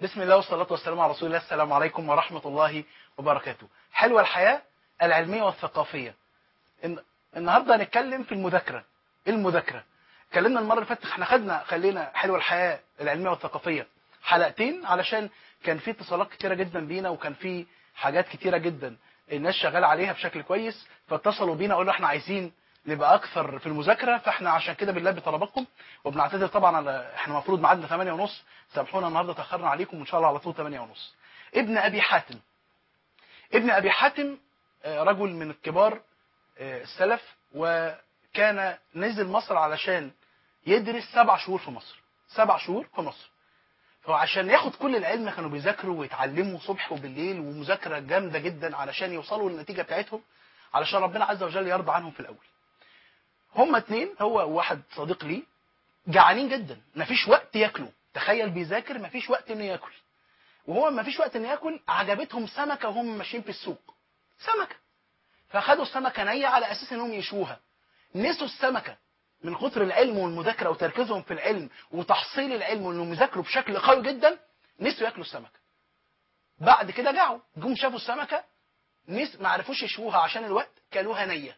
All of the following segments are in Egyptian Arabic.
بسم الله والصلاة والسلام على رسول الله السلام عليكم ورحمة الله وبركاته حلوة الحياة العلمية والثقافية الن- النهاردة هنتكلم في المذاكرة المذاكرة اتكلمنا المرة اللي فاتت احنا خدنا خلينا حلوة الحياة العلمية والثقافية حلقتين علشان كان في اتصالات كتيرة جدا بينا وكان في حاجات كتيرة جدا الناس شغالة عليها بشكل كويس فاتصلوا بينا قالوا احنا عايزين نبقى اكثر في المذاكره فاحنا عشان كده بنلبي طلباتكم وبنعتذر طبعا على احنا المفروض ميعادنا 8 ونص سامحونا النهارده تاخرنا عليكم وان شاء الله على طول 8 ونص ابن ابي حاتم ابن ابي حاتم آه، رجل من الكبار آه، السلف وكان نزل مصر علشان يدرس سبع شهور في مصر سبع شهور في مصر فعشان ياخد كل العلم كانوا بيذاكروا ويتعلموا صبح وبالليل ومذاكره جامده جدا علشان يوصلوا للنتيجه بتاعتهم علشان ربنا عز وجل يرضى عنهم في الاول هما اتنين هو وواحد صديق لي جعانين جدا مفيش وقت ياكلوا تخيل بيذاكر مفيش وقت انه ياكل وهو مفيش وقت انه ياكل عجبتهم سمكه وهم ماشيين في السوق سمكه فاخدوا السمكه نيه على اساس انهم يشوها نسوا السمكه من كتر العلم والمذاكره وتركيزهم في العلم وتحصيل العلم وانهم يذاكروا بشكل قوي جدا نسوا ياكلوا السمكه بعد كده جعوا جم شافوا السمكه نس ما عرفوش يشوها عشان الوقت كلوها نيه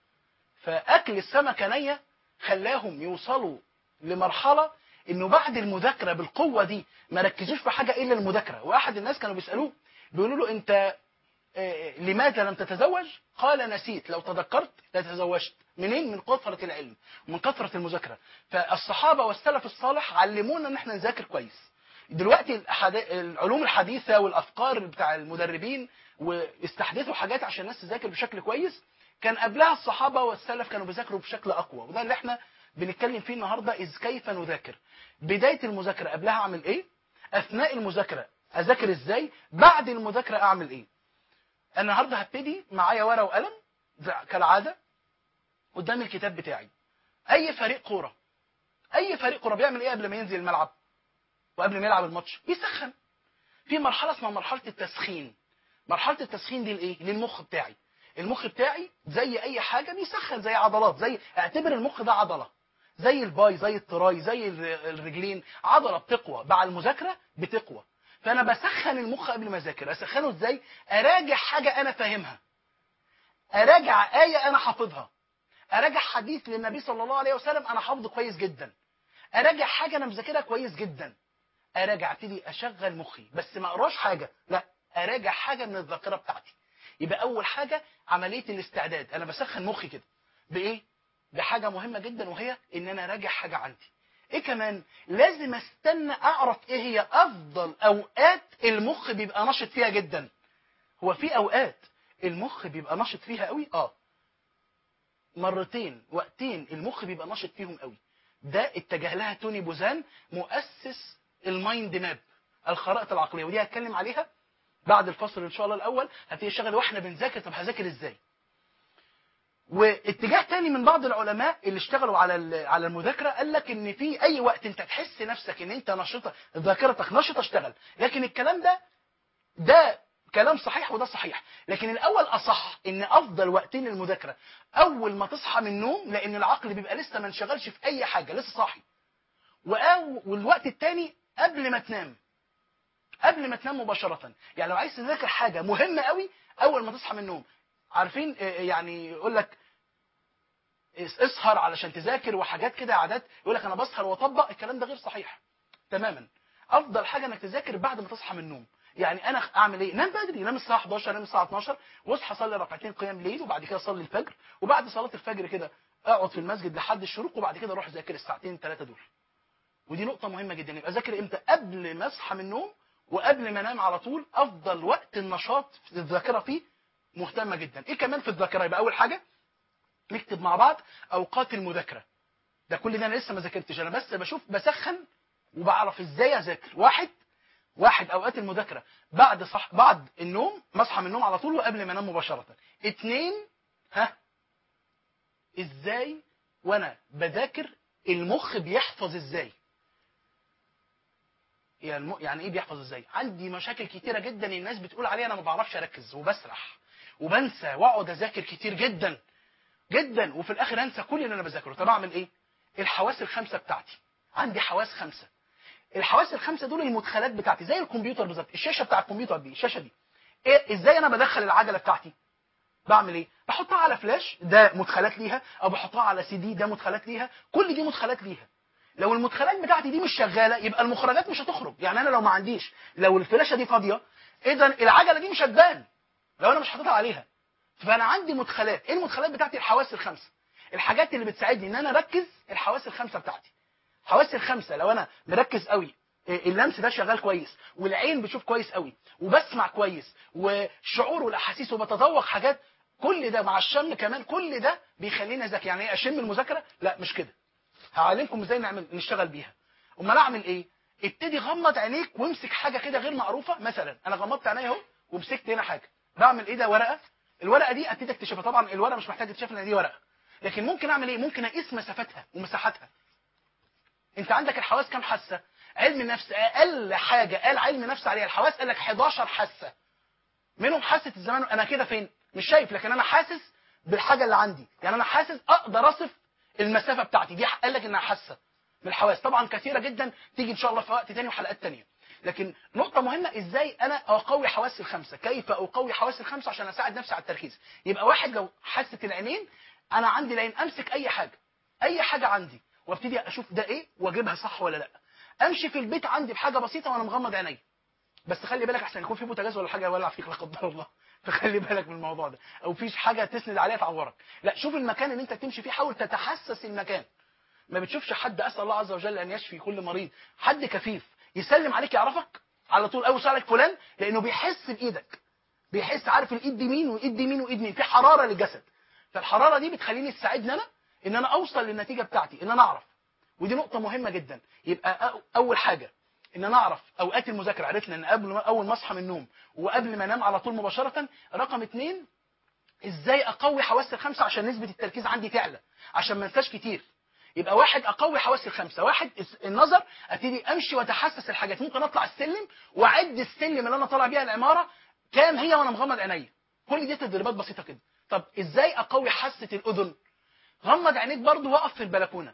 فاكل السمكه نيه خلاهم يوصلوا لمرحله انه بعد المذاكره بالقوه دي ما ركزوش في حاجه الا المذاكره واحد الناس كانوا بيسالوه بيقولوا له انت آه، لماذا لم تتزوج قال نسيت لو تذكرت لتزوجت منين من كثره العلم ومن كثره المذاكره فالصحابه والسلف الصالح علمونا ان احنا نذاكر كويس دلوقتي الحد- العلوم الحديثه والافكار بتاع المدربين واستحدثوا حاجات عشان الناس تذاكر بشكل كويس كان قبلها الصحابه والسلف كانوا بيذاكروا بشكل اقوى وده اللي احنا بنتكلم فيه النهارده اذ كيف نذاكر بدايه المذاكره قبلها اعمل ايه اثناء المذاكره اذاكر ازاي بعد المذاكره اعمل ايه النهارده هبتدي معايا ورقه وقلم زي- كالعاده قدام الكتاب بتاعي اي فريق كوره اي فريق كوره بيعمل ايه قبل ما ينزل الملعب وقبل ما يلعب الماتش بيسخن في مرحله اسمها مرحله التسخين مرحله التسخين دي لايه للمخ بتاعي المخ بتاعي زي اي حاجه بيسخن زي عضلات زي اعتبر المخ ده عضله زي الباي زي التراي زي الر- الرجلين عضله بتقوى مع المذاكره بتقوى فانا بسخن المخ قبل ما اذاكر اسخنه ازاي اراجع حاجه انا فاهمها اراجع ايه انا حافظها اراجع حديث للنبي صلى الله عليه وسلم انا حافظه كويس جدا اراجع حاجه انا مذاكرها كويس جدا اراجع ابتدي اشغل مخي بس ما اقراش حاجه لا اراجع حاجه من الذاكره بتاعتي يبقى اول حاجه عمليه الاستعداد انا بسخن مخي كده بايه بحاجه مهمه جدا وهي ان انا اراجع حاجه عندي ايه كمان لازم استنى اعرف ايه هي افضل اوقات المخ بيبقى نشط فيها جدا هو في اوقات المخ بيبقى نشط فيها قوي اه مرتين وقتين المخ بيبقى نشط فيهم قوي ده اتجه لها توني بوزان مؤسس المايند ماب الخرائط العقليه ودي هتكلم عليها بعد الفصل ان شاء الله الاول هتيجي شغل واحنا بنذاكر طب هذاكر ازاي واتجاه تاني من بعض العلماء اللي اشتغلوا على ال- على المذاكره قال لك ان في اي وقت انت تحس نفسك ان انت نشطه ذاكرتك نشطه اشتغل لكن الكلام ده ده كلام صحيح وده صحيح لكن الاول اصح ان افضل وقتين للمذاكره اول ما تصحى من النوم لان العقل بيبقى لسه ما انشغلش في اي حاجه لسه صاحي وأو والوقت الثاني قبل ما تنام قبل ما تنام مباشره يعني لو عايز تذاكر حاجه مهمه قوي اول ما تصحى من النوم عارفين آه، يعني يقول لك اس- اسهر علشان تذاكر وحاجات كده عادات يقول لك انا بسهر واطبق الكلام ده غير صحيح تماما افضل حاجه انك تذاكر بعد ما تصحى من النوم يعني انا اعمل ايه نام بدري نام الساعه 11 نام الساعه 12 واصحى اصلي ركعتين قيام ليل وبعد كده اصلي الفجر وبعد صلاه الفجر كده اقعد في المسجد لحد الشروق وبعد كده اروح اذاكر الساعتين الثلاثه دول ودي نقطه مهمه جدا يبقى اذاكر امتى قبل ما اصحى من النوم وقبل ما انام على طول افضل وقت النشاط في الذاكره فيه مهتمه جدا ايه كمان في الذاكره يبقى اول حاجه نكتب مع بعض اوقات المذاكره ده كل ده انا لسه ما ذاكرتش انا بس بشوف بسخن وبعرف ازاي اذاكر واحد واحد اوقات المذاكره بعد صح بعد النوم ما اصحى من النوم على طول وقبل ما انام مباشره اتنين ها ازاي وانا بذاكر المخ بيحفظ ازاي يعني الم- يعني ايه بيحفظ ازاي عندي مشاكل كتيره جدا الناس بتقول عليها انا ما بعرفش اركز وبسرح وبنسى واقعد اذاكر كتير جدا جدا وفي الاخر انسى كل اللي انا بذاكره طب اعمل ايه الحواس الخمسه بتاعتي عندي حواس خمسه الحواس الخمسه دول المدخلات بتاعتي زي الكمبيوتر بالظبط الشاشه بتاع الكمبيوتر دي الشاشه دي إيه ازاي انا بدخل العجله بتاعتي بعمل ايه بحطها على فلاش ده مدخلات ليها او بحطها على سي دي ده مدخلات ليها كل دي مدخلات ليها لو المدخلات بتاعتي دي مش شغاله يبقى المخرجات مش هتخرج يعني انا لو ما عنديش لو الفلاشه دي فاضيه اذا العجله دي مش هتبان لو انا مش حاططها عليها فانا عندي مدخلات ايه المدخلات بتاعتي الحواس الخمسه الحاجات اللي بتساعدني ان انا اركز الحواس الخمسه بتاعتي حواس الخمسه لو انا مركز قوي إيه، اللمس ده شغال كويس والعين بتشوف كويس قوي وبسمع كويس والشعور والاحاسيس وبتذوق حاجات كل ده مع الشم كمان كل ده بيخليني ذكي يعني ايه اشم المذاكره لا مش كده هعلمكم ازاي نعمل نشتغل بيها امال اعمل ايه ابتدي غمض عينيك وامسك حاجه كده غير معروفه مثلا انا غمضت عينيا اهو ومسكت هنا حاجه بعمل ايه ده ورقه الورقه دي ابتدي اكتشفها طبعا الورقه مش محتاجه تتشاف لان دي ورقه لكن ممكن اعمل ايه ممكن اقيس مسافتها ومساحتها انت عندك الحواس كام حاسه علم النفس اقل حاجه قال علم النفس عليها الحواس قال لك 11 حاسه منهم حاسه الزمان انا كده فين مش شايف لكن انا حاسس بالحاجه اللي عندي يعني انا حاسس اقدر اصف المسافه بتاعتي دي قال لك انها حاسه من الحواس طبعا كثيره جدا تيجي ان شاء الله في وقت تاني وحلقات تانية لكن نقطه مهمه ازاي انا اقوي حواسي الخمسه كيف اقوي حواسي الخمسه عشان اساعد نفسي على التركيز يبقى واحد لو حاسه العينين انا عندي العين امسك اي حاجه اي حاجه عندي وابتدي اشوف ده ايه واجيبها صح ولا لا امشي في البيت عندي بحاجه بسيطه وانا مغمض عيني بس خلي بالك احسن يكون في بوتاجاز ولا حاجه يولع فيك لا قدر الله فخلي بالك من الموضوع ده او فيش حاجه تسند عليها تعورك لا شوف المكان اللي انت تمشي فيه حاول تتحسس المكان ما بتشوفش حد اسال الله عز وجل ان يشفي كل مريض حد كفيف يسلم عليك يعرفك على طول اول عليك فلان لانه بيحس بايدك بيحس عارف الايد دي مين وايد دي مين وايد مين في حراره للجسد فالحراره دي بتخليني تساعدني انا ان انا اوصل للنتيجه بتاعتي ان انا اعرف ودي نقطه مهمه جدا يبقى أو- اول حاجه ان انا اعرف اوقات المذاكره عرفنا ان قبل ما اول ما اصحى من النوم وقبل ما انام على طول مباشره رقم اتنين ازاي اقوي حواسي الخمسه عشان نسبه التركيز عندي تعلى عشان ما انساش كتير يبقى واحد اقوي حواسي الخمسه واحد الس- النظر ابتدي امشي واتحسس الحاجات ممكن اطلع السلم واعد السلم اللي انا طالع بيها العماره كام هي وانا مغمض عينيا كل دي تدريبات بسيطه كده طب ازاي اقوي حاسه الاذن غمض عينيك برضو وقف في البلكونه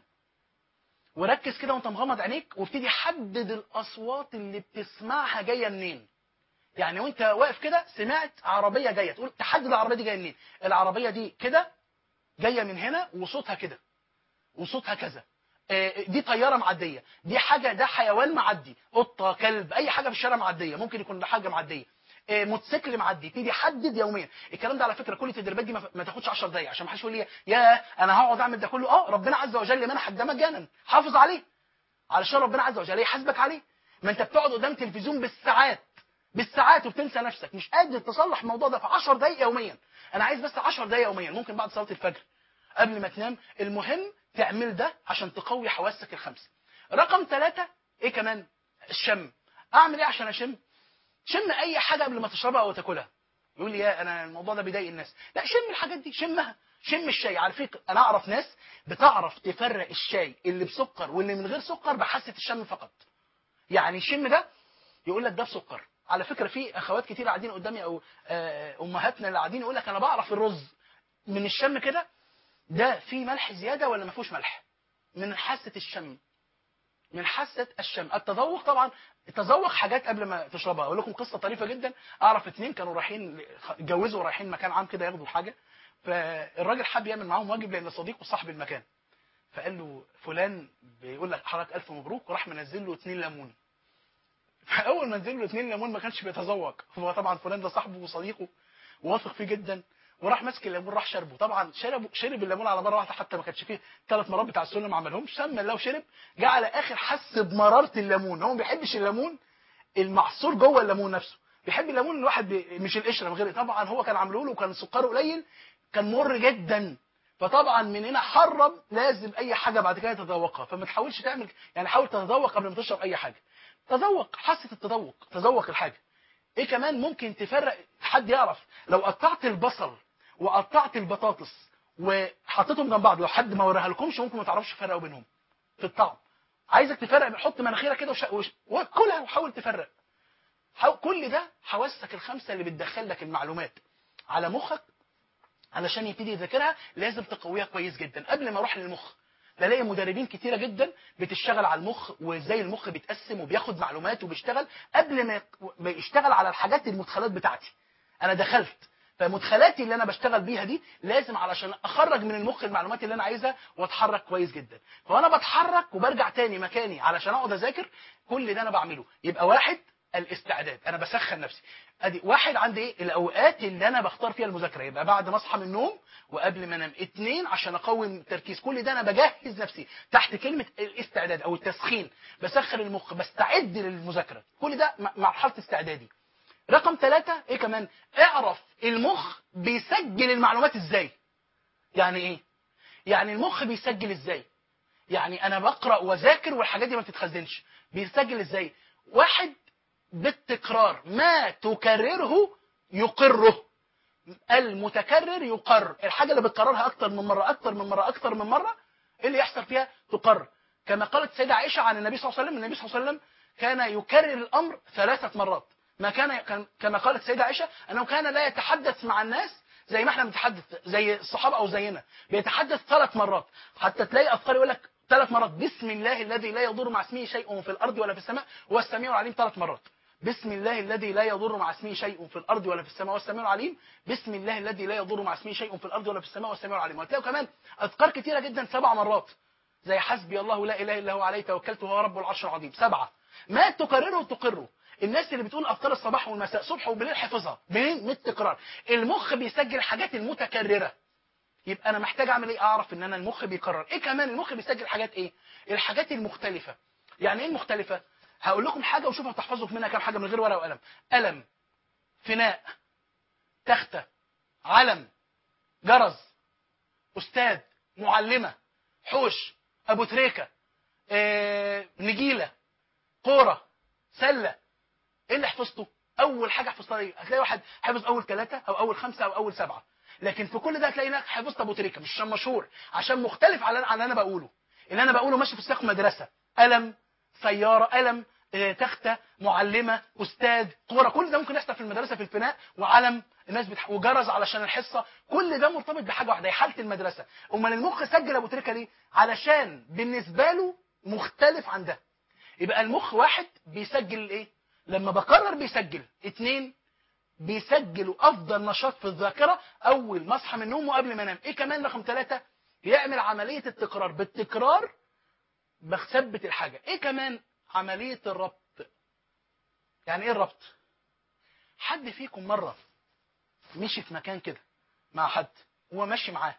وركز كده وانت مغمض عينيك وابتدي حدد الاصوات اللي بتسمعها جايه منين يعني وانت واقف كده سمعت عربيه جايه تقول تحدد العربيه دي جايه منين العربيه دي كده جايه من هنا وصوتها كده وصوتها كذا آه، دي طياره معديه دي حاجه ده حيوان معدي قطه كلب اي حاجه في الشارع معديه ممكن يكون ده حاجه معديه آه، موتوسيكل معدي تيجي حدد يوميا الكلام ده على فكره كل التدريبات دي ما ما تاخدش 10 دقايق عشان ما حدش يقول لي يا انا هقعد اعمل ده كله اه ربنا عز وجل منحك ده مجانا حافظ عليه علشان ربنا عز وجل يحاسبك عليه ما انت بتقعد قدام تلفزيون بالساعات بالساعات وبتنسى نفسك مش قادر تصلح الموضوع ده في 10 دقايق يوميا انا عايز بس 10 دقايق يوميا ممكن بعد صلاه الفجر قبل ما تنام المهم تعمل ده عشان تقوي حواسك الخمسه رقم ثلاثة ايه كمان الشم اعمل ايه عشان اشم شم اي حاجه قبل ما تشربها او تاكلها يقول لي يا انا الموضوع ده بيضايق الناس لا شم الحاجات دي شمها شم الشاي على فكره انا اعرف ناس بتعرف تفرق الشاي اللي بسكر واللي من غير سكر بحاسه الشم فقط يعني شم ده يقول لك ده بسكر على فكره في اخوات كتير قاعدين قدامي او آه، امهاتنا اللي قاعدين يقول لك انا بعرف الرز من الشم كده ده فيه ملح زياده ولا ما فيهوش ملح من حاسه الشم من حاسه الشم التذوق طبعا تذوق حاجات قبل ما تشربها اقول لكم قصه طريفه جدا اعرف اتنين كانوا رايحين اتجوزوا رايحين مكان عام كده ياخدوا حاجه فالراجل حب يعمل معاهم واجب لان صديقه صاحب المكان فقال له فلان بيقول لك حضرتك الف مبروك وراح منزل له اتنين ليمون فاول ما نزل له اتنين ليمون ما كانش بيتذوق هو طبعا فلان ده صاحبه وصديقه واثق فيه جدا وراح ماسك الليمون راح شربه طبعا شرب شرب الليمون على مره واحده حتى ما كانش فيه ثلاث مرات بتاع السلم ما عملهمش سمى الله وشرب جه على اخر حس بمراره الليمون هو ما بيحبش الليمون المعصور جوه الليمون نفسه بيحب الليمون الواحد بي... مش القشره من غير طبعا هو كان عامله له وكان سكره قليل كان مر جدا فطبعا من هنا حرم لازم اي حاجه بعد كده تتذوقها فما تحاولش تعمل يعني حاول تتذوق قبل ما تشرب اي حاجه تذوق حاسه التذوق تذوق الحاجه ايه كمان ممكن تفرق حد يعرف لو قطعت البصل وقطعت البطاطس وحطيتهم جنب بعض لو حد ما وريها لكمش ممكن ما تعرفش تفرقوا بينهم في الطعم عايزك تفرق حط مناخيرك كده وش... وش... وكلها وحاول تفرق حاول... كل ده حواسك الخمسه اللي بتدخل لك المعلومات على مخك علشان يبتدي يذاكرها لازم تقويها كويس جدا قبل ما اروح للمخ بلاقي مدربين كتيره جدا بتشتغل على المخ وازاي المخ بيتقسم وبياخد معلومات وبيشتغل قبل ما ما يشتغل على الحاجات المدخلات بتاعتي انا دخلت فمدخلاتي اللي انا بشتغل بيها دي لازم علشان اخرج من المخ المعلومات اللي انا عايزها واتحرك كويس جدا فانا بتحرك وبرجع تاني مكاني علشان اقعد اذاكر كل ده انا بعمله يبقى واحد الاستعداد انا بسخن نفسي ادي واحد عندي ايه الاوقات اللي انا بختار فيها المذاكره يبقى بعد ما اصحى من النوم وقبل ما انام اتنين عشان اقوم التركيز كل ده انا بجهز نفسي تحت كلمه الاستعداد او التسخين بسخن المخ بستعد للمذاكره كل ده م- مرحله استعدادي رقم ثلاثة ايه كمان اعرف المخ بيسجل المعلومات ازاي يعني ايه يعني المخ بيسجل ازاي يعني انا بقرا واذاكر والحاجات دي ما بتتخزنش بيسجل ازاي واحد بالتكرار ما تكرره يقره المتكرر يقر الحاجه اللي بتكررها اكتر من مره اكتر من مره اكتر من مره ايه اللي يحصل فيها تقر كما قالت السيده عائشه عن النبي صلى الله عليه وسلم النبي صلى الله عليه وسلم كان يكرر الامر ثلاثه مرات ما كان كان- كما قالت السيده عائشه انه كان لا يتحدث مع الناس زي ما احنا بنتحدث زي الصحابه او زينا بيتحدث ثلاث مرات حتى تلاقي اذكار يقول لك ثلاث مرات بسم الله الذي لا يضر مع اسمه شيء في الارض ولا في السماء هو السميع العليم ثلاث مرات بسم الله الذي لا يضر مع اسمه شيء في الارض ولا في السماء والسميع العليم بسم الله الذي لا يضر مع اسمه شيء في الارض ولا في السماء والسميع العليم وهتلاقوا كمان اذكار كتيره جدا سبع مرات زي حسبي الله لا اله الا هو عليه توكلت وهو رب العرش العظيم سبعه ما تكرره تقره الناس اللي بتقول اذكار الصباح والمساء صبح وبالليل حفظها منين من التكرار المخ بيسجل الحاجات المتكرره يبقى انا محتاج اعمل ايه اعرف ان انا المخ بيكرر ايه كمان المخ بيسجل حاجات ايه الحاجات المختلفه يعني ايه المختلفه هقول لكم حاجه وشوفوا هتحفظوا منها كام حاجه من غير ورقه وقلم قلم فناء تخته علم جرس استاذ معلمه حوش ابو تريكه آه، نجيله كوره سله ايه اللي حفظته اول حاجه حفظتها ايه هتلاقي واحد حفظ اول ثلاثه او اول خمسه او اول سبعه لكن في كل ده هتلاقي انك حفظت ابو تريكه مش عشان مشهور عشان مختلف على عن اللي انا بقوله اللي انا بقوله ماشي في سياق مدرسه قلم سياره قلم آه، تخته معلمه استاذ كوره كل ده ممكن يحصل في المدرسه في الفناء وعلم الناس بتح... وجرس علشان الحصه كل ده مرتبط بحاجه واحده هي حاله المدرسه امال المخ سجل ابو تريكه ليه علشان بالنسبه له مختلف عن ده يبقى المخ واحد بيسجل الايه لما بكرر بيسجل اتنين بيسجلوا افضل نشاط في الذاكره اول ما اصحى من النوم وقبل ما انام ايه كمان رقم ثلاثة يعمل عمليه التكرار بالتكرار بثبت الحاجه ايه كمان عمليه الربط يعني ايه الربط حد فيكم مره مشي في مكان كده مع حد وهو ماشي معاه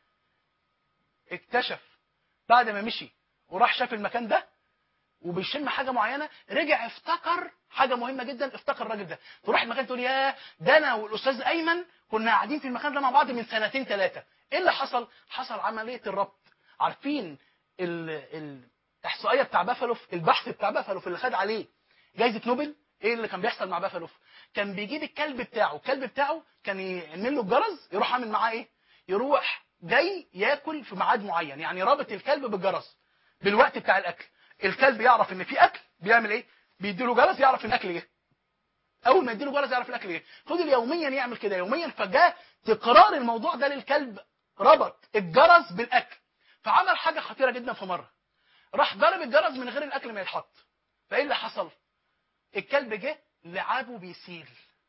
اكتشف بعد ما مشي وراح شاف المكان ده وبيشم حاجه معينه رجع افتكر حاجه مهمه جدا افتكر الراجل ده تروح المكان تقول يا ده انا والاستاذ ايمن كنا قاعدين في المكان ده مع بعض من سنتين ثلاثه ايه اللي حصل حصل عمليه الربط عارفين ال- الاحصائيه بتاع بافلوف البحث بتاع بافلوف اللي خد عليه جائزه نوبل ايه اللي كان بيحصل مع بافلوف كان بيجيب الكلب بتاعه الكلب بتاعه كان يعمل له الجرس يروح عامل معاه ايه يروح جاي ياكل في ميعاد معين يعني رابط الكلب بالجرس بالوقت بتاع الاكل الكلب يعرف ان في اكل بيعمل ايه بيديله جرس يعرف ان الاكل جه اول ما يديله جرس يعرف الاكل جه فضل يوميا يعمل كده يوميا فجاء تكرار الموضوع ده للكلب ربط الجرس بالاكل فعمل حاجه خطيره جدا في مره راح ضرب الجرس من غير الاكل ما يتحط فايه اللي حصل الكلب جه لعابه بيسيل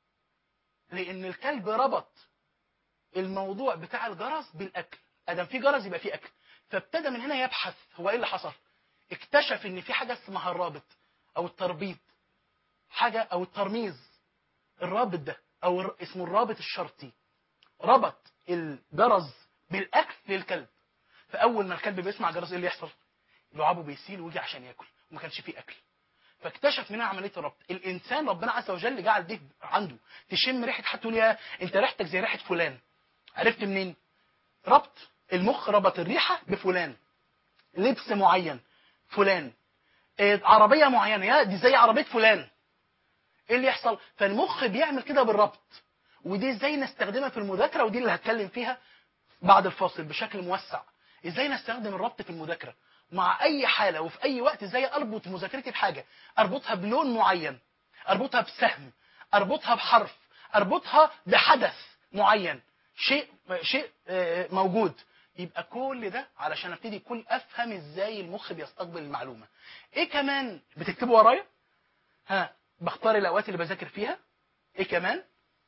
لان الكلب ربط الموضوع بتاع الجرس بالاكل ادم في جرس يبقى في اكل فابتدى من هنا يبحث هو ايه اللي حصل اكتشف ان في حاجه اسمها الرابط او التربيط حاجه او الترميز الرابط ده او الر- اسمه الرابط الشرطي ربط الجرس بالاكل للكلب فاول ما الكلب بيسمع جرس ايه اللي يحصل لعابه بيسيل ويجي عشان ياكل وما كانش فيه اكل فاكتشف منها عمليه الربط الانسان ربنا عز وجل جعل دي عنده تشم ريحه حد تقول يا انت ريحتك زي ريحه فلان عرفت منين ربط المخ ربط الريحه بفلان لبس معين فلان إيه، عربيه معينه يا دي زي عربيه فلان ايه اللي يحصل فالمخ بيعمل كده بالربط ودي ازاي نستخدمها في المذاكره ودي اللي هتكلم فيها بعد الفاصل بشكل موسع ازاي نستخدم الربط في المذاكره مع اي حاله وفي اي وقت ازاي اربط مذاكرتي بحاجه اربطها بلون معين اربطها بسهم اربطها بحرف اربطها بحدث معين شيء شيء آه، موجود يبقى كل ده علشان ابتدي كل افهم ازاي المخ بيستقبل المعلومه ايه كمان بتكتبوا ورايا ها بختار الاوقات اللي بذاكر فيها ايه كمان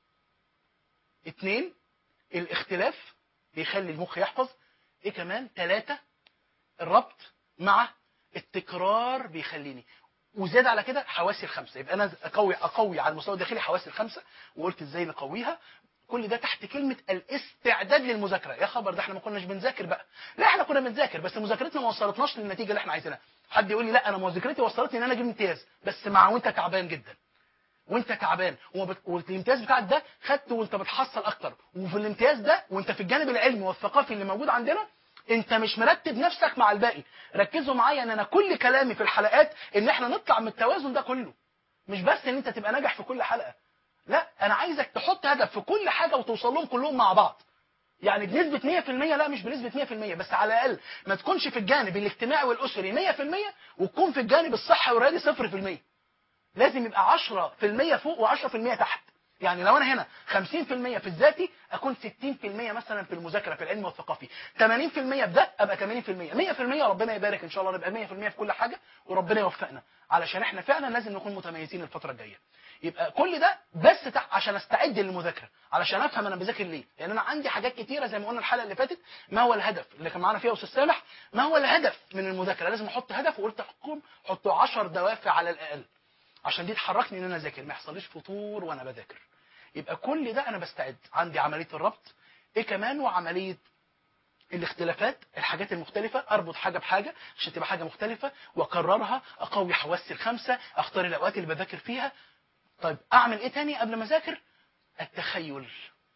اتنين الاختلاف بيخلي المخ يحفظ ايه كمان ثلاثة الربط مع التكرار بيخليني وزاد على كده حواسي الخمسه يبقى انا اقوي اقوي على المستوى الداخلي حواسي الخمسه وقلت ازاي نقويها كل ده تحت كلمه الاستعداد للمذاكره يا خبر ده احنا ما كناش بنذاكر بقى لا احنا كنا بنذاكر بس مذاكرتنا ما وصلتناش للنتيجه اللي احنا عايزينها حد يقول لي لا انا مذاكرتي وصلتني ان انا اجيب امتياز بس مع وانت تعبان جدا وانت تعبان وما بت... والامتياز بتاعك ده خدته وانت بتحصل اكتر وفي الامتياز ده وانت في الجانب العلمي والثقافي اللي موجود عندنا انت مش مرتب نفسك مع الباقي ركزوا معايا ان انا كل كلامي في الحلقات ان احنا نطلع من التوازن ده كله مش بس ان انت تبقى ناجح في كل حلقه لا انا عايزك تحط هدف في كل حاجه وتوصل لهم كلهم مع بعض يعني بنسبة 100% لا مش بنسبة 100% بس على الأقل ما تكونش في الجانب الاجتماعي والأسري 100% وتكون في الجانب الصحي والرياضي 0% لازم يبقى 10% فوق و10% تحت يعني لو انا هنا 50% في الذاتي اكون 60% مثلا في المذاكره في العلم والثقافي 80% في ده ابقى 80% 100% ربنا يبارك ان شاء الله نبقى 100% في كل حاجه وربنا يوفقنا علشان احنا فعلا لازم نكون متميزين الفتره الجايه يبقى كل ده بس تع... عشان استعد للمذاكره علشان افهم انا بذاكر ليه لان انا عندي حاجات كتيره زي ما قلنا الحلقه اللي فاتت ما هو الهدف اللي كان معانا فيها استاذ سامح ما هو الهدف من المذاكره لازم احط هدف وقلت لكم حطوا 10 دوافع على الاقل عشان دي تحركني ان انا اذاكر ما يحصليش فطور وانا بذاكر يبقى كل ده انا بستعد عندي عمليه الربط ايه كمان وعمليه الاختلافات الحاجات المختلفة اربط حاجة بحاجة عشان تبقى حاجة مختلفة واكررها اقوي حواسي الخمسة اختار الاوقات اللي بذاكر فيها طيب اعمل ايه تاني قبل ما اذاكر التخيل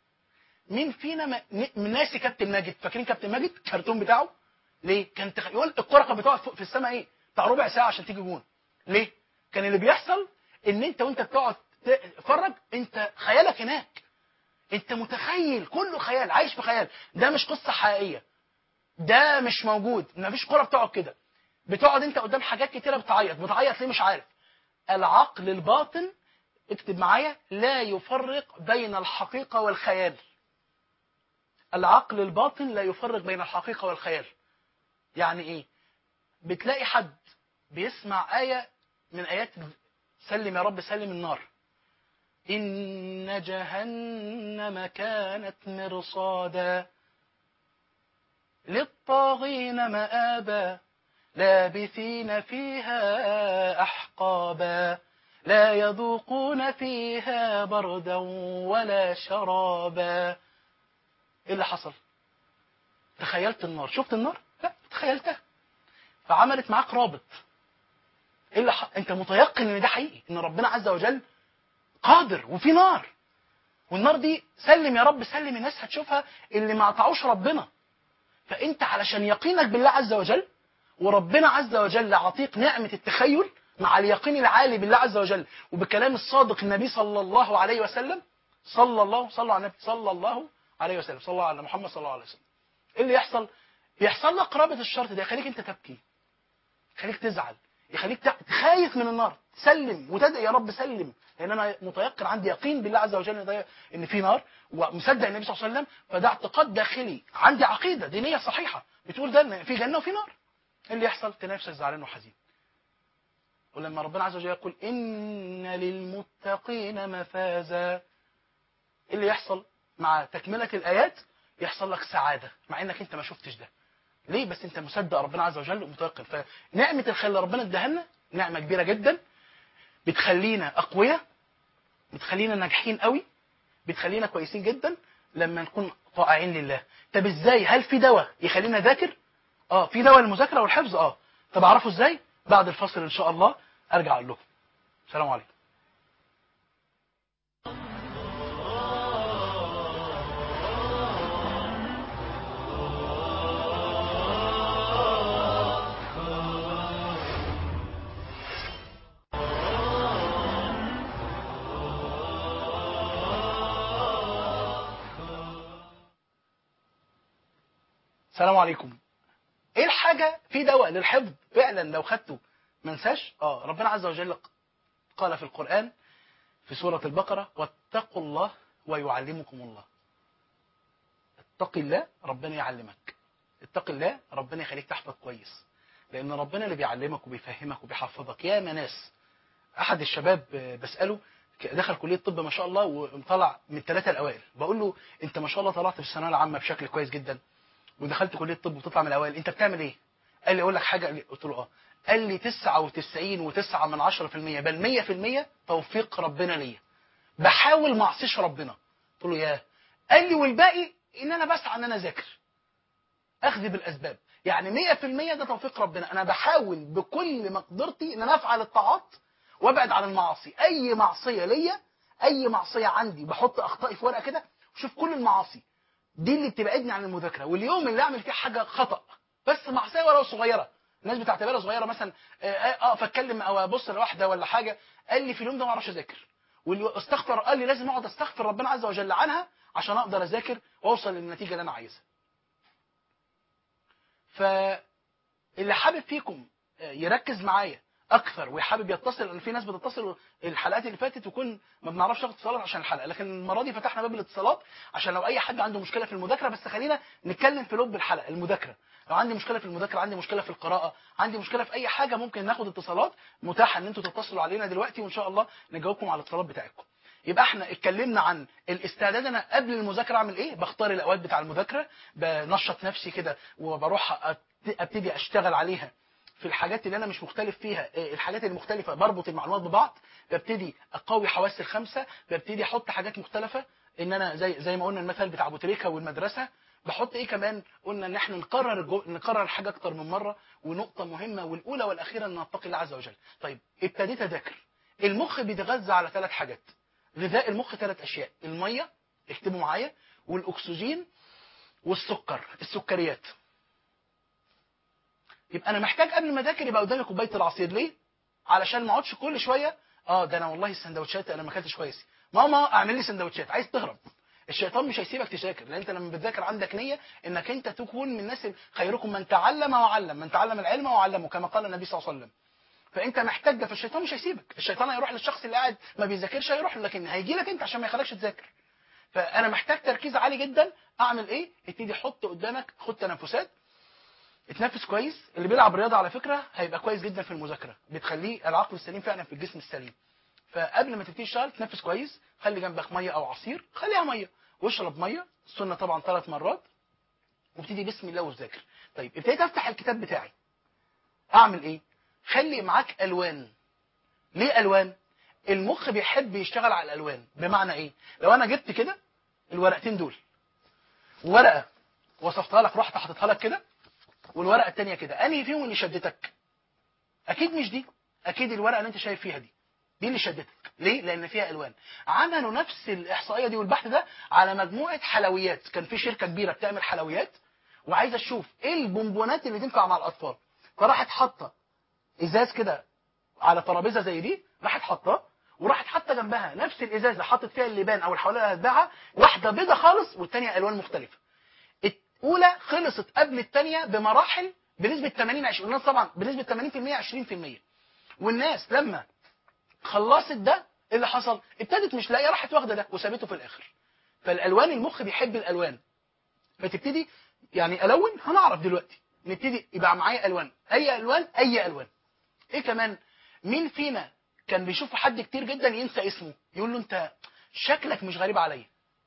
مين فينا ما... ن- ناسي كابتن ماجد فاكرين كابتن ماجد الكرتون بتاعه ليه كان تخ... يقول الكرة كانت بتقعد فوق في السماء ايه بتاع ربع ساعة عشان تيجي جون ليه كان اللي بيحصل ان انت وانت بتقعد تتفرج انت خيالك هناك انت متخيل كله خيال عايش في خيال ده مش قصة حقيقية ده مش موجود مفيش كرة بتقعد كده بتقعد انت قدام حاجات كتيرة بتعيط بتعيط ليه مش عارف العقل الباطن اكتب معايا لا يفرق بين الحقيقة والخيال العقل الباطن لا يفرق بين الحقيقة والخيال يعني ايه بتلاقي حد بيسمع آية من آيات سلم يا رب سلم النار إن جهنم كانت مرصادا للطاغين مآبا لابثين فيها أحقابا لا يذوقون فيها بردا ولا شرابا ايه اللي حصل تخيلت النار شفت النار لا تخيلتها فعملت معاك رابط ايه اللي ح... انت متيقن ان ده حقيقي ان ربنا عز وجل قادر وفي نار والنار دي سلم يا رب سلم الناس هتشوفها اللي ما قطعوش ربنا فانت علشان يقينك بالله عز وجل وربنا عز وجل عطيك نعمة التخيل مع اليقين العالي بالله عز وجل وبكلام الصادق النبي صلى الله عليه وسلم صلى الله صلى على النبي صلى الله عليه وسلم صلى الله على محمد صلى الله عليه وسلم ايه اللي يحصل يحصل لك قرابة الشرط ده يخليك انت تبكي يخليك تزعل يخليك خايف من النار سلم وتدعي يا رب سلم لان انا متيقن عندي يقين بالله عز وجل ان ان في نار ومصدق النبي صلى الله عليه وسلم فده اعتقاد داخلي عندي عقيده دينيه صحيحه بتقول ده ان في جنه وفي نار ايه اللي يحصل تلاقي نفسك زعلان وحزين ولما ربنا عز وجل يقول ان للمتقين مفازا ايه اللي يحصل مع تكمله الايات يحصل لك سعاده مع انك انت ما شفتش ده ليه بس انت مصدق ربنا عز وجل ومتيقن فنعمه الخير اللي ربنا اداها لنا نعمه كبيره جدا بتخلينا اقوياء بتخلينا ناجحين قوي بتخلينا كويسين جدا لما نكون طائعين لله طب ازاي هل في دواء يخلينا ذاكر اه في دواء للمذاكره والحفظ اه طب اعرفه ازاي بعد الفصل ان شاء الله ارجع اقول لكم السلام عليكم السلام عليكم ايه الحاجة في دواء للحفظ فعلا لو خدته ما انساش اه ربنا عز وجل قال في القرآن في سورة البقرة واتقوا الله ويعلمكم الله اتق الله ربنا يعلمك اتق الله ربنا يخليك تحفظ كويس لان ربنا اللي بيعلمك وبيفهمك وبيحفظك يا ناس احد الشباب آه، بساله ك- دخل كليه طب ما شاء الله وطلع من الثلاثه الاوائل بقول له انت ما شاء الله طلعت في الثانويه العامه بشكل كويس جدا ودخلت كليه طب وتطلع من الاوائل انت بتعمل ايه قال لي اقول لك حاجه قلت له اه قال لي 99 و9 من 10% بل 100% توفيق ربنا ليا بحاول ما اعصيش ربنا قلت له ياه قال لي والباقي ان انا بسعى ان انا اذاكر اخذ بالاسباب يعني 100% ده توفيق ربنا انا بحاول بكل مقدرتي ان انا افعل الطاعات وابعد عن المعاصي اي معصيه ليا اي معصيه عندي بحط اخطائي في ورقه كده وشوف كل المعاصي دي اللي بتبعدني عن المذاكره واليوم اللي اعمل فيه حاجه خطا بس معصيه ولو صغيره الناس بتعتبرها صغيره مثلا اقف اتكلم او ابص لواحده ولا حاجه قال لي في اليوم ده ما اعرفش اذاكر واللي استغفر قال لي لازم اقعد استغفر ربنا عز وجل عنها عشان اقدر اذاكر واوصل للنتيجه اللي انا عايزها فاللي حابب فيكم يركز معايا اكثر وحابب يتصل لان في ناس بتتصل الحلقات اللي فاتت وكون ما بنعرفش ناخد اتصالات عشان الحلقه لكن المره دي فتحنا باب الاتصالات عشان لو اي حد عنده مشكله في المذاكره بس خلينا نتكلم في لب الحلقه المذاكره لو عندي مشكله في المذاكره عندي مشكله في القراءه عندي مشكله في اي حاجه ممكن ناخد اتصالات متاحه ان انتوا تتصلوا علينا دلوقتي وان شاء الله نجاوبكم على الاتصالات بتاعتكم يبقى احنا اتكلمنا عن الاستعداد انا قبل المذاكره اعمل ايه بختار الاوقات بتاع المذاكره بنشط نفسي كده وبروح ابتدي اشتغل عليها في الحاجات اللي انا مش مختلف فيها الحاجات اللي مختلفه بربط المعلومات ببعض ببتدي اقوي حواسي الخمسه ببتدي احط حاجات مختلفه ان انا زي زي ما قلنا المثل بتاع ابو تريكه والمدرسه بحط ايه كمان قلنا ان احنا نكرر الجو... نكرر الحاجه اكتر من مره ونقطه مهمه والاولى والاخيره ان نتقي الله عز وجل طيب ابتديت اذاكر المخ بيتغذى على ثلاث حاجات غذاء المخ ثلاث اشياء الميه اكتبوا معايا والاكسجين والسكر السكريات يبقى انا محتاج قبل ما اذاكر يبقى قدامي كوبايه العصير ليه علشان ما اقعدش كل شويه اه ده انا والله السندوتشات انا ما اكلتش كويس ماما اعمل لي سندوتشات عايز تهرب الشيطان مش هيسيبك تذاكر لان انت لما بتذاكر عندك نيه انك انت تكون من الناس خيركم من تعلم وعلم من تعلم العلم وعلمه كما قال النبي صلى الله عليه وسلم فانت محتاج ده فالشيطان مش هيسيبك الشيطان هيروح للشخص اللي قاعد ما بيذاكرش هيروح له لكن هيجي لك انت عشان ما يخليكش تذاكر فانا محتاج تركيز عالي جدا اعمل ايه ابتدي حط قدامك خد تنفسات اتنفس كويس اللي بيلعب رياضه على فكره هيبقى كويس جدا في المذاكره بتخليه العقل السليم فعلا في الجسم السليم فقبل ما تبتدي تشتغل تنفس كويس خلي جنبك ميه او عصير خليها ميه واشرب ميه السنه طبعا ثلاث مرات وابتدي بسم الله وذاكر طيب ابتديت افتح الكتاب بتاعي اعمل ايه خلي معاك الوان ليه الوان المخ بيحب يشتغل على الالوان بمعنى ايه لو انا جبت كده الورقتين دول ورقه وصفتها لك رحت حاططها لك كده والورقه الثانيه كده انهي فيهم اللي شدتك اكيد مش دي اكيد الورقه اللي انت شايف فيها دي دي اللي شدتك ليه لان فيها الوان عملوا نفس الاحصائيه دي والبحث ده على مجموعه حلويات كان في شركه كبيره بتعمل حلويات وعايزه تشوف ايه البونبونات اللي تنفع مع الاطفال فراحت حاطه ازاز كده على ترابيزه زي دي راحت حاطاه وراحت حاطه جنبها نفس الازاز اللي حاطط فيها اللبان او الحوالي اللي هتباعها واحده بيضه خالص والثانيه الوان مختلفه الاولى خلصت قبل الثانيه بمراحل بنسبه 80 20 الناس طبعا بنسبه 80% 20% والناس لما خلصت ده اللي حصل ابتدت مش لاقيه راحت واخده ده وسابته في الاخر فالالوان المخ بيحب الالوان فتبتدي يعني الون هنعرف دلوقتي نبتدي يبقى معايا الوان اي الوان اي الوان ايه كمان مين فينا كان بيشوف حد كتير جدا ينسى اسمه يقول له انت شكلك مش غريب عليا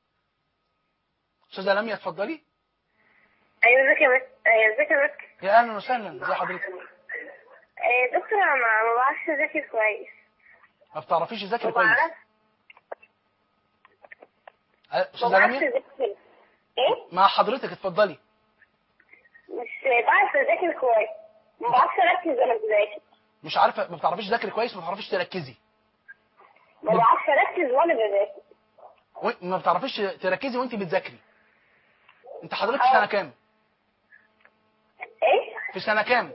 استاذه لميا اتفضلي ايوه ازيك يا مس ايوه ازيك يا مس يا اهلا وسهلا ازي حضرتك آه، دكتور انا ما ما بعرفش اذاكر كويس ما بتعرفيش تذاكري ما كويس بعرفش أه، ما استاذه بعرفش لميا اذاكر ايه مع حضرتك اتفضلي مش بعرف اذاكر كويس ما بعرفش اركز وانا بذاكر مش عارفه ما بتعرفيش تذاكري كويس ما بتعرفيش تركزي ما بعرفش اركز وانا بذاكر و- ما بتعرفيش تركزي وانت بتذاكري انت حضرتك في اه. سنه كام ايه في سنه كام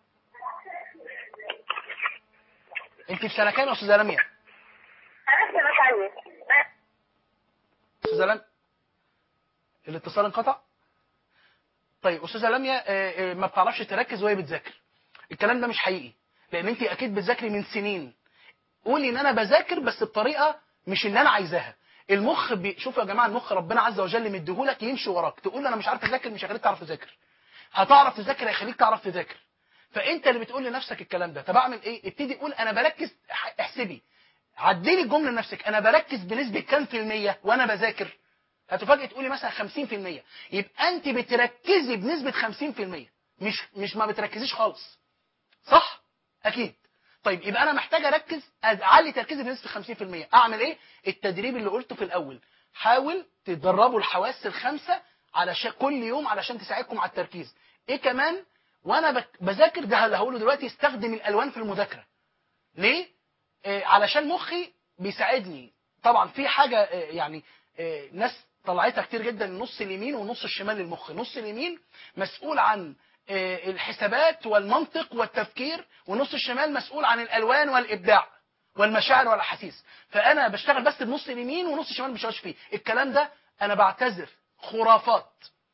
انت في سنه كام يا استاذه لميا انا في سنه ثانيه استاذه لميا الاتصال انقطع طيب استاذه لميا آه، آه، ما بتعرفش تركز وهي بتذاكر الكلام ده مش حقيقي لان انت اكيد بتذاكري من سنين قولي ان انا بذاكر بس بطريقه مش اللي انا عايزاها المخ بي... شوفوا يا جماعه المخ ربنا عز وجل مديهولك يمشي وراك تقول انا مش عارف اذاكر مش هخليك تعرف تذاكر هتعرف تذاكر هيخليك تعرف تذاكر فانت اللي بتقول لنفسك الكلام ده طب اعمل ايه ابتدي قول انا بركز ح- احسبي عدلي الجمله لنفسك انا بركز بنسبه كام في الميه وانا بذاكر هتفاجئ تقولي مثلا 50% يبقى انت بتركزي بنسبه 50% مش مش ما بتركزيش خالص صح اكيد طيب يبقى انا محتاج اركز اعلي تركيزي بنسبه 50% اعمل ايه التدريب اللي قلته في الاول حاول تدربوا الحواس الخمسه علشان كل يوم علشان تساعدكم على التركيز ايه كمان وانا بك- بذاكر ده اللي هقوله دلوقتي استخدم الالوان في المذاكره ليه آه علشان مخي بيساعدني طبعا في حاجه آه يعني آه ناس طلعتها كتير جدا النص اليمين والنص الشمال للمخ النص اليمين مسؤول عن آه، الحسابات والمنطق والتفكير والنص الشمال مسؤول عن الالوان والابداع والمشاعر والاحاسيس فانا بشتغل بس بنص اليمين ونص الشمال ما بشتغلش فيه الكلام ده انا بعتذر خرافات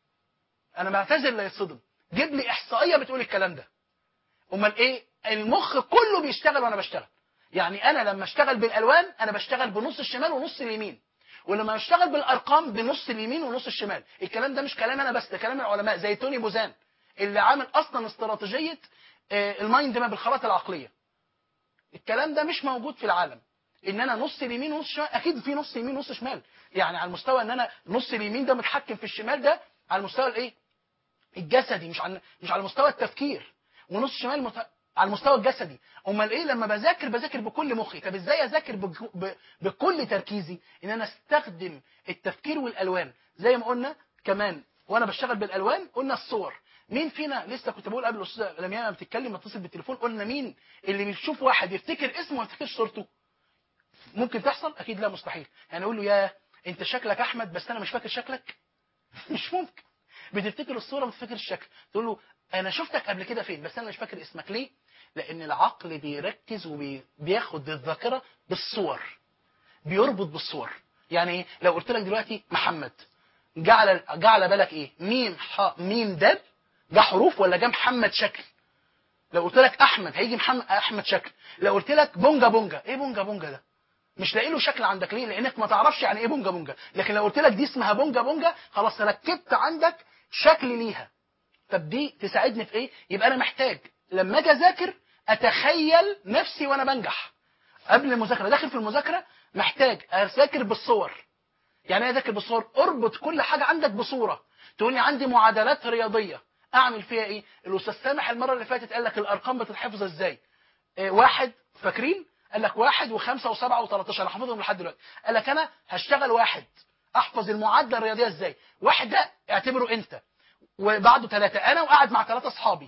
انا بعتذر لا يتصدم جيب لي احصائيه بتقول الكلام ده امال ايه المخ كله بيشتغل وانا بشتغل يعني انا لما اشتغل بالالوان انا بشتغل بنص الشمال ونص اليمين ولما اشتغل بالارقام بنص اليمين ونص الشمال الكلام ده مش كلام انا بس ده كلام العلماء زي توني بوزان اللي عامل اصلا استراتيجيه آه، المايند ماب الخرائط العقليه الكلام ده مش موجود في العالم ان انا نص اليمين ونص الشمال اكيد في نص يمين ونص شمال يعني على المستوى ان انا نص اليمين ده متحكم في الشمال ده على المستوى الايه الجسدي مش على مش على مستوى التفكير ونص الشمال مت... على المستوى الجسدي امال ايه لما بذاكر بذاكر بكل مخي طب ازاي اذاكر بك... ب... بكل تركيزي ان انا استخدم التفكير والالوان زي ما قلنا كمان وانا بشتغل بالالوان قلنا الصور مين فينا لسه كنت بقول قبل الاستاذه لمياء لما بتتكلم اتصل بالتليفون قلنا مين اللي بيشوف واحد يفتكر اسمه وما يفتكرش صورته ممكن تحصل اكيد لا مستحيل يعني اقول له يا انت شكلك احمد بس انا مش فاكر شكلك مش ممكن بتفتكر الصوره ما تفتكرش الشكل تقول له انا شفتك قبل كده فين بس انا مش فاكر اسمك ليه لان العقل بيركز وبياخد الذاكره بالصور بيربط بالصور يعني ايه لو قلت لك دلوقتي محمد جعل جعل بالك ايه ميم ح ميم دال جه حروف ولا جه محمد شكل لو قلت لك احمد هيجي محمد احمد شكل لو قلت لك بونجا بونجا ايه بونجا بونجا ده مش لاقي له شكل عندك ليه لانك ما تعرفش يعني ايه بونجا بونجا لكن لو قلت لك دي اسمها بونجا بونجا خلاص ركبت عندك شكل ليها طب دي تساعدني في ايه يبقى انا محتاج لما اجي اذاكر اتخيل نفسي وانا بنجح قبل المذاكره داخل في المذاكره محتاج اذاكر بالصور يعني ايه اذاكر بالصور اربط كل حاجه عندك بصوره تقول لي عندي معادلات رياضيه اعمل فيها ايه الاستاذ سامح المره اللي فاتت قال لك الارقام بتتحفظ ازاي إيه واحد فاكرين قال لك واحد وخمسة وسبعة وثلاثة انا حافظهم لحد دلوقتي قال لك انا هشتغل واحد احفظ المعادله الرياضيه ازاي واحد ده اعتبره انت وبعده ثلاثة انا وقاعد مع ثلاثة اصحابي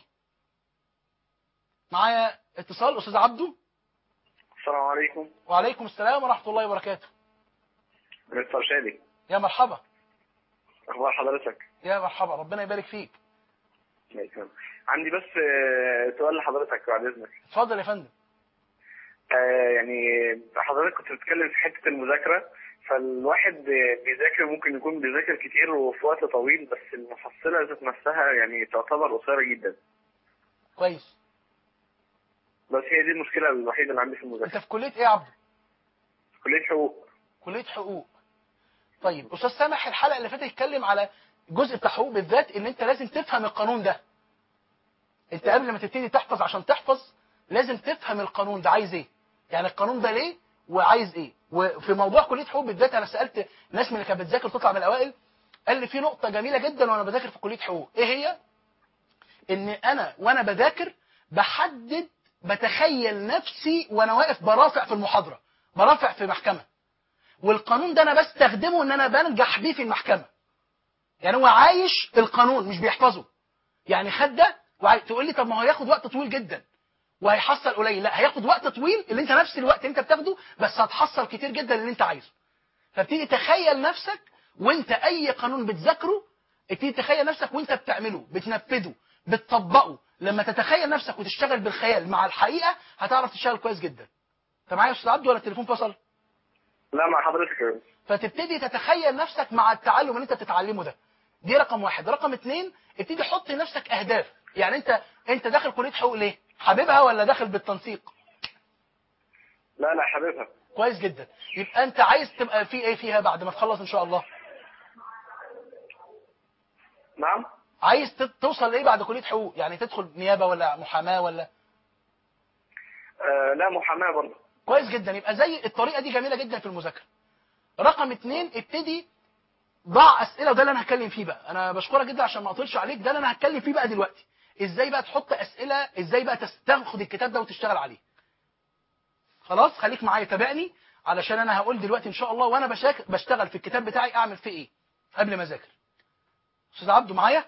معايا اتصال استاذ عبده السلام عليكم وعليكم السلام ورحمة الله وبركاته مستر شادي يا مرحبا اخبار حضرتك يا مرحبا ربنا يبارك فيك الله يكرمك. عندي بس آه، سؤال لحضرتك بعد اذنك اتفضل يا فندم آه، يعني حضرتك كنت بتتكلم في حته المذاكره فالواحد بيذاكر ممكن يكون بيذاكر كتير وفي وقت طويل بس المحصله ذات نفسها يعني تعتبر قصيره جدا كويس بس هي دي المشكله الوحيده اللي عندي في انت المذاكره في كلية ايه يا عبده كليه حقوق كلية حقوق طيب استاذ سامح الحلقة اللي فاتت اتكلم على جزء بتاع حقوق بالذات ان انت لازم تفهم القانون ده انت قبل ما تبتدي تحفظ عشان تحفظ لازم تفهم القانون ده عايز ايه يعني القانون ده ليه وعايز ايه وفي موضوع كليه حقوق بالذات انا سالت ناس من اللي كانت بتذاكر تطلع من الاوائل قال لي في نقطه جميله جدا وانا بذاكر في كليه حقوق ايه هي ان انا وانا بذاكر بحدد بتخيل نفسي وانا واقف برافع في المحاضره برافع في محكمه والقانون ده انا بستخدمه ان انا بنجح بيه في المحكمه يعني هو عايش القانون مش بيحفظه يعني خد ده وعاي... تقول لي طب ما هو هياخد وقت طويل جدا وهيحصل قليل لا هياخد وقت طويل اللي انت نفس الوقت اللي انت بتاخده بس هتحصل كتير جدا اللي انت عايزه فابتدي تخيل نفسك وانت اي قانون بتذاكره ابتدي تخيل نفسك وانت بتعمله بتنفذه بتطبقه لما تتخيل نفسك وتشتغل بالخيال مع الحقيقه هتعرف تشتغل كويس جدا انت معايا يا استاذ عبده ولا التليفون فصل لا مع حضرتك فتبتدي تتخيل نفسك مع التعلم اللي انت بتتعلمه ده دي رقم واحد رقم اتنين ابتدي حط لنفسك اهداف يعني انت انت داخل كليه حقوق ليه حاببها ولا داخل بالتنسيق لا لا حبيبها كويس جدا يبقى انت عايز تبقى في ايه فيها بعد ما تخلص ان شاء الله نعم عايز تت- توصل لايه بعد كليه حقوق يعني تدخل نيابه ولا محاماه ولا آه لا محاماه برضه كويس جدا يبقى زي الطريقه دي جميله جدا في المذاكره رقم اتنين ابتدي ضع اسئله وده اللي انا هتكلم فيه بقى انا بشكرك جدا عشان ما اطولش عليك ده اللي انا هتكلم فيه بقى دلوقتي ازاي بقى تحط اسئله ازاي بقى تس- تاخد الكتاب ده وتشتغل عليه خلاص خليك معايا تابعني علشان انا هقول دلوقتي ان شاء الله وانا بشاك بشتغل في الكتاب بتاعي اعمل فيه ايه قبل ما اذاكر استاذ عبده معايا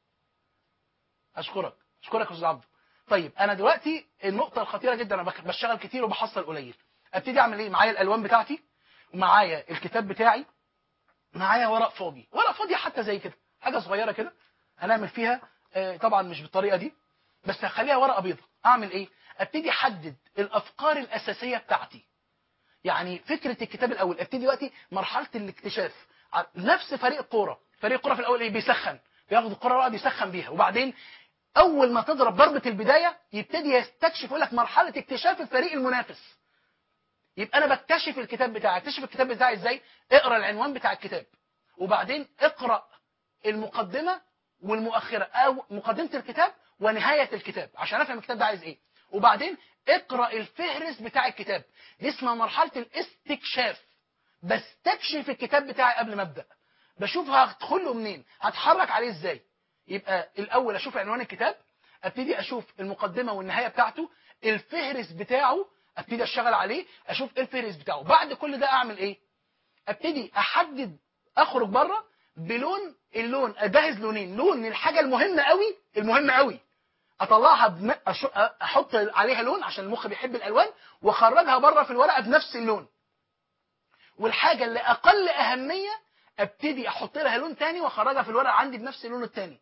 اشكرك اشكرك يا استاذ عبده طيب انا دلوقتي النقطه الخطيره جدا انا بك- بشتغل كتير وبحصل قليل ابتدي اعمل ايه معايا الالوان بتاعتي ومعايا الكتاب بتاعي معايا ورق فاضي ورق فاضي حتى زي كده حاجه صغيره كده هنعمل فيها آه، طبعا مش بالطريقه دي بس هخليها ورقه بيضاء اعمل ايه ابتدي احدد الافكار الاساسيه بتاعتي يعني فكره الكتاب الاول ابتدي دلوقتي مرحله الاكتشاف ع- نفس فريق الكوره فريق الكوره في الاول ايه بيسخن بياخد الكوره ويقعد يسخن بيها وبعدين اول ما تضرب ضربه البدايه يبتدي يستكشف يقول لك مرحله اكتشاف الفريق المنافس يبقى انا بكتشف الكتاب بتاعي اكتشف الكتاب بتاعي ازاي اقرا العنوان بتاع الكتاب وبعدين اقرا المقدمه والمؤخره او مقدمه الكتاب ونهايه الكتاب عشان افهم الكتاب ده عايز ايه وبعدين اقرا الفهرس بتاع الكتاب دي اسمها مرحله الاستكشاف بستكشف الكتاب بتاعي قبل ما ابدا بشوف هدخل له منين هتحرك عليه ازاي يبقى الاول اشوف عنوان الكتاب ابتدي اشوف المقدمه والنهايه بتاعته الفهرس بتاعه ابتدي اشتغل عليه اشوف ايه الفهرس بتاعه بعد كل ده اعمل ايه ابتدي احدد اخرج بره بلون اللون اجهز لونين لون الحاجه المهمه قوي المهمه قوي اطلعها بم... أش... احط عليها لون عشان المخ بيحب الالوان واخرجها بره في الورقه بنفس اللون والحاجه اللي اقل اهميه ابتدي احط لها لون تاني واخرجها في الورقه عندي بنفس اللون التاني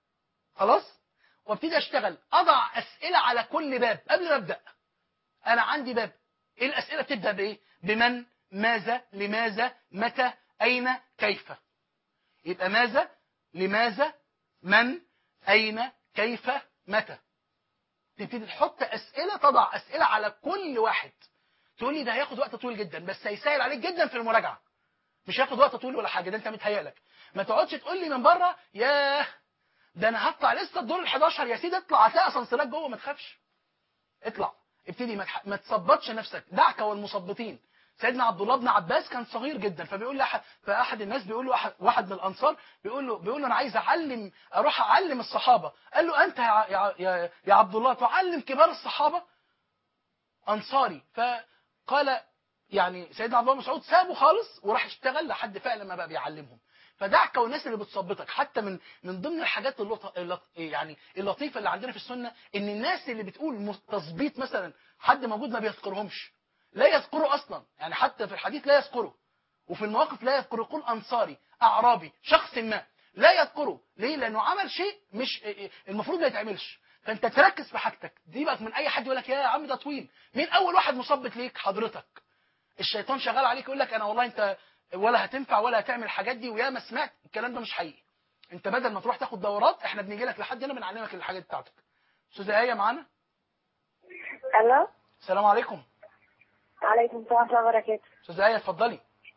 خلاص وابتدي اشتغل اضع اسئله على كل باب قبل ما ابدا انا عندي باب ايه الاسئله بتبدا بايه بمن ماذا لماذا متى اين كيف يبقى ماذا لماذا من اين كيف متى تبتدي تحط اسئله تضع اسئله على كل واحد تقول لي ده هياخد وقت طويل جدا بس هيسهل عليك جدا في المراجعه مش هياخد وقت طويل ولا حاجه ده انت متهيألك ما تقعدش تقول لي من بره ياه ده انا هطلع لسه الدور ال11 يا سيدي اطلع هتلاقي اسانسيرات جوه ما تخافش اطلع ابتدي ما, تح... ما تصبطش نفسك دعك والمثبطين سيدنا عبد الله بن عباس كان صغير جدا فبيقول لاحد فاحد الناس بيقول له أحد... واحد من الانصار بيقول له بيقول له انا عايز اعلم اروح اعلم الصحابه قال له انت يا يا, يا... يا عبد الله تعلم كبار الصحابه انصاري فقال يعني سيدنا عبد الله بن مسعود سابه خالص وراح اشتغل لحد فعلا ما بقى بيعلمهم فدعك والناس اللي بتثبطك حتى من من ضمن الحاجات اللط... اللط... يعني اللطيفه اللي عندنا في السنه ان الناس اللي بتقول مس- تثبيط مثلا حد موجود ما بيذكرهمش لا يذكره اصلا يعني حتى في الحديث لا يذكره وفي المواقف لا يذكره يقول انصاري اعرابي شخص ما لا يذكره ليه لانه عمل شيء مش المفروض ما يتعملش فانت تركز في حاجتك دي بقى من اي حد يقول لك يا عم ده طويل مين اول واحد مثبط ليك حضرتك الشيطان شغال عليك يقول لك انا والله انت ولا هتنفع ولا هتعمل الحاجات دي ويا ما سمعت الكلام ده مش حقيقي انت بدل ما تروح تاخد دورات احنا بنيجي لك لحد هنا بنعلمك الحاجات بتاعتك استاذه ايه معانا الو السلام عليكم عليكم السلام ورحمه الله وبركاته استاذه ايه اتفضلي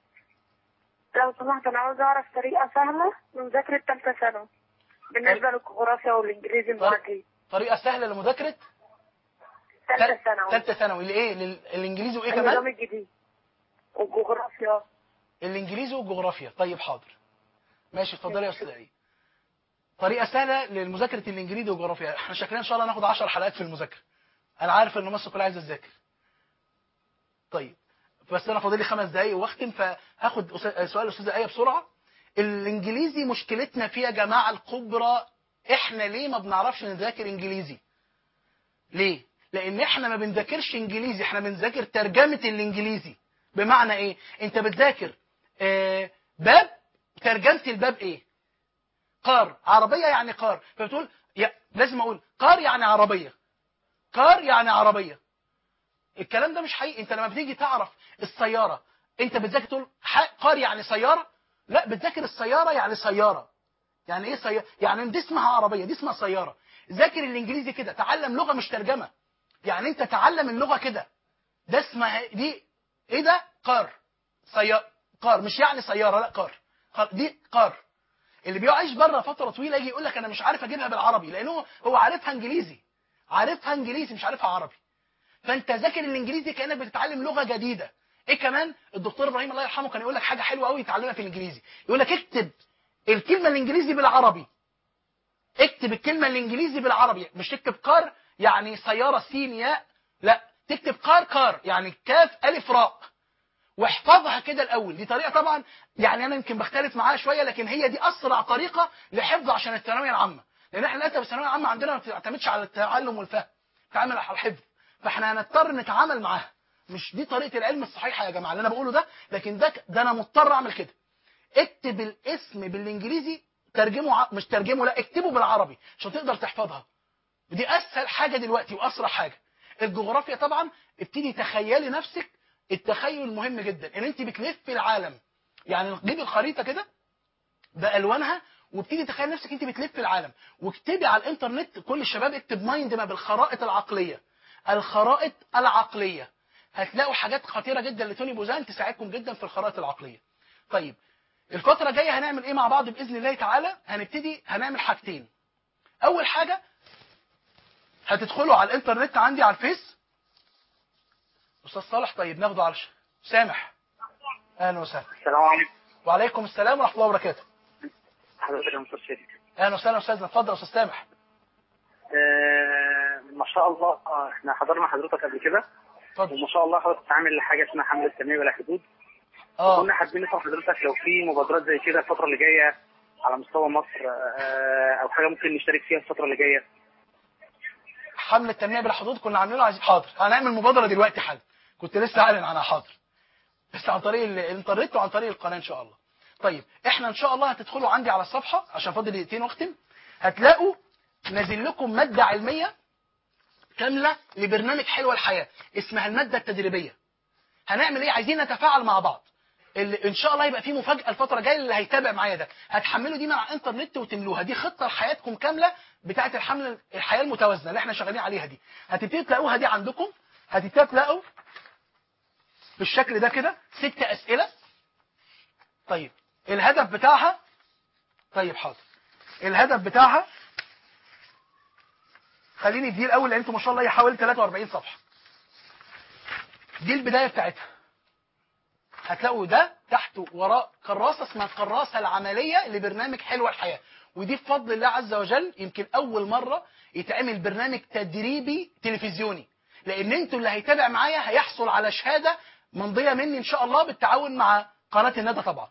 لو سمحت انا عاوز اعرف طريقه سهله لمذاكره ثالثه ثانوي بالنسبه للجغرافيا والانجليزي المعادلين طريقه سهله لمذاكره ثالثه ثانوي ثالثه ثانوي لايه لل- الانجليزي وايه النظام كمان الجديد والجغرافيا الانجليزي والجغرافيا طيب حاضر ماشي اتفضلي يا استاذه ايه طريقه سهله لمذاكره الانجليزي والجغرافيا احنا شكلنا ان شاء الله ناخد 10 حلقات في المذاكره انا عارف ان مصر كلها عايزه تذاكر طيب بس انا فاضل لي خمس دقايق واختم فهاخد أس- سؤال الاستاذه ايه بسرعه الانجليزي مشكلتنا فيه يا جماعه الكبرى احنا ليه ما بنعرفش نذاكر انجليزي ليه لان احنا ما بنذاكرش انجليزي احنا بنذاكر ترجمه الانجليزي بمعنى ايه انت بتذاكر آه باب ترجمه الباب ايه قار عربيه يعني قار فبتقول يا لازم اقول قار يعني عربيه قار يعني عربيه الكلام ده مش حقيقي انت لما بتيجي تعرف السياره انت بتذاكر تقول ح- قار يعني سياره لا بتذاكر السياره يعني سياره يعني ايه سياره يعني دي اسمها عربيه دي اسمها سياره ذاكر الانجليزي كده تعلم لغه مش ترجمه يعني انت تعلم اللغه كده ده اسمها دي ايه ده قار سياره قار مش يعني سياره لا قار قار دي قار اللي بيعيش بره فتره طويله يجي يقول لك انا مش عارف اجيبها بالعربي لانه هو عارفها انجليزي عارفها انجليزي مش عارفها عربي فانت ذاكر الانجليزي كانك بتتعلم لغه جديده ايه كمان الدكتور ابراهيم الله يرحمه كان يقول لك حاجه حلوه قوي يتعلمها في الانجليزي يقول لك اكتب الكلمه الانجليزي بالعربي اكتب الكلمه الانجليزي بالعربي مش تكتب كار يعني سياره سين ياء لا تكتب كار كار يعني كاف الف راء واحفظها كده الاول دي طريقه طبعا يعني انا يمكن بختلف معاها شويه لكن هي دي اسرع طريقه لحفظ عشان الثانويه العامه لان احنا للاسف الثانويه العامه عندنا ما بتعتمدش على التعلم والفهم بتعتمد على الحفظ فاحنا هنضطر نتعامل معاها مش دي طريقه العلم الصحيحه يا جماعه اللي انا بقوله ده لكن ده ده انا مضطر اعمل كده اكتب الاسم بالانجليزي ترجمه ع... مش ترجمه لا اكتبه بالعربي عشان تقدر تحفظها دي اسهل حاجه دلوقتي واسرع حاجه الجغرافيا طبعا ابتدي تخيلي نفسك التخيل مهم جدا ان انت بتلف العالم يعني جيبي الخريطه كده بالوانها وابتدي تخيل نفسك انت بتلف العالم واكتبي على الانترنت كل الشباب اكتب مايند ماب بالخرائط العقليه الخرائط العقليه هتلاقوا حاجات خطيره جدا لتوني بوزان تساعدكم جدا في الخرائط العقليه طيب الفتره الجايه هنعمل ايه مع بعض باذن الله تعالى هنبتدي هنعمل حاجتين اول حاجه هتدخلوا على الانترنت عندي على الفيس استاذ صالح طيب ناخده على الش- سامح اهلا وسهلا السلام عليكم وعليكم السلام ورحمه الله وبركاته حضرتك يا مستر شريف اهلا وسهلا استاذنا اتفضل يا استاذ سامح آه ما شاء الله آه، احنا حضرنا حضرتك قبل كده اتفضل وما شاء الله حضرتك عامل حاجه اسمها حمله التنميه بلا حدود اه كنا حابين نسال حضرتك لو في مبادرات زي كده الفتره اللي جايه على مستوى مصر آه، او حاجه ممكن نشترك فيها الفتره اللي جايه حمله التنميه بلا حدود كنا عاملينه عايزين حاضر هنعمل مبادره دلوقتي حالا كنت لسه اعلن عنها حاضر بس عن طريق ال- الانترنت وعن طريق القناه ان شاء الله طيب احنا ان شاء الله هتدخلوا عندي على الصفحه عشان فاضل دقيقتين واختم هتلاقوا نازل لكم ماده علميه كامله لبرنامج حلوه الحياه اسمها الماده التدريبيه هنعمل ايه عايزين نتفاعل مع بعض اللي ان شاء الله يبقى في مفاجاه الفتره الجايه اللي هيتابع معايا ده هتحملوا دي من على الانترنت وتملوها دي خطه لحياتكم كامله بتاعه الحمل الحياه المتوازنه اللي احنا شغالين عليها دي هتبتدوا تلاقوها دي عندكم هتبتدوا تلاقوا بالشكل ده كده ست اسئله طيب الهدف بتاعها طيب حاضر الهدف بتاعها خليني دي الاول لان انتوا ما شاء الله هي حوالي 43 صفحه دي البدايه بتاعتها هتلاقوا ده تحته وراء كراسه اسمها الكراسه العمليه لبرنامج حلوه الحياه ودي بفضل الله عز وجل يمكن اول مره يتعمل برنامج تدريبي تلفزيوني لان انتوا اللي هيتابع معايا هيحصل على شهاده ممضيه مني ان شاء الله بالتعاون مع قناه الندى طبعا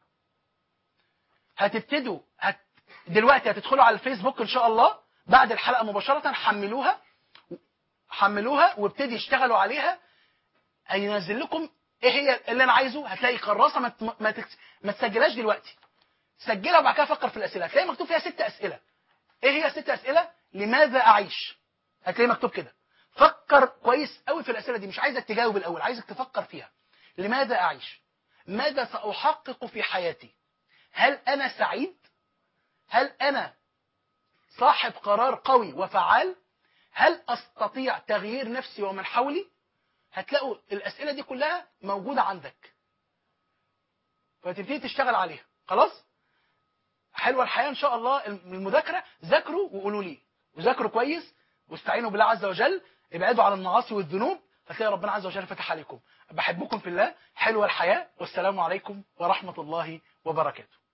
هتبتدوا هت... دلوقتي هتدخلوا على الفيسبوك ان شاء الله بعد الحلقه مباشره حملوها حملوها وابتدي اشتغلوا عليها هينزل لكم ايه هي اللي انا عايزه هتلاقي كراسه ما ت- ما, تكس- ما تسجلهاش دلوقتي سجلها وبعد كده فكر في الاسئله هتلاقي مكتوب فيها ست اسئله ايه هي الست اسئله لماذا اعيش هتلاقي مكتوب كده فكر كويس قوي في الاسئله دي مش عايزك تجاوب الاول عايزك تفكر فيها لماذا اعيش ماذا ساحقق في حياتي هل انا سعيد هل انا صاحب قرار قوي وفعال هل استطيع تغيير نفسي ومن حولي هتلاقوا الاسئله دي كلها موجوده عندك فتبتدي تشتغل عليها خلاص حلوه الحياه ان شاء الله المذاكره ذاكروا وقولوا لي وذاكروا كويس واستعينوا بالله عز وجل ابعدوا عن المعاصي والذنوب هتلاقي ربنا عز وجل فتح عليكم بحبكم في الله حلوه الحياه والسلام عليكم ورحمه الله وبركاته